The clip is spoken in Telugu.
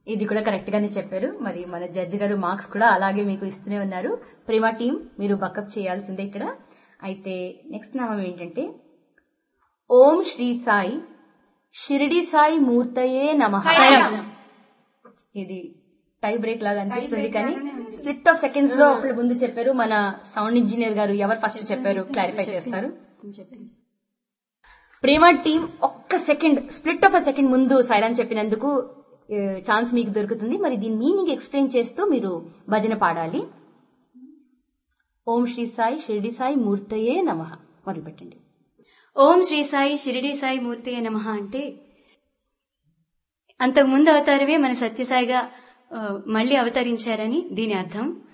ఇది కూడా కరెక్ట్ గానే చెప్పారు మరి మన జడ్జి గారు మార్క్స్ కూడా అలాగే మీకు ఇస్తూనే ఉన్నారు ప్రేమ టీం మీరు బకప్ చేయాల్సిందే ఇక్కడ అయితే నెక్స్ట్ నామం ఏంటంటే ఓం శ్రీ సాయి షిరిడి సాయి మూర్తయే నమ ఇది టై బ్రేక్ లాగా అనిపిస్తుంది కానీ స్ప్లిట్ ఆఫ్ సెకండ్స్ లో ఒకళ్ళు ముందు చెప్పారు మన సౌండ్ ఇంజనీర్ గారు ఎవరు ఫస్ట్ చెప్పారు క్లారిఫై చేస్తారు ప్రేమ టీం ఒక్క second split of a second ముందు సైరాన్ చెప్పినందుకు ఛాన్స్ మీకు దొరుకుతుంది మరి దీని మీనింగ్ ఎక్స్ప్లెయిన్ చేస్తూ మీరు భజన పాడాలి ఓం శ్రీ సాయి షిరిడి సాయి మూర్తయే నమ మొదలు పెట్టండి ఓం శ్రీ సాయి షిరిడి సాయి మూర్తి నమ అంటే అంతకు ముందు అవతారమే మన సత్యసాయిగా ఆ, మళ్ళీ అవతరించారని దీని అర్థం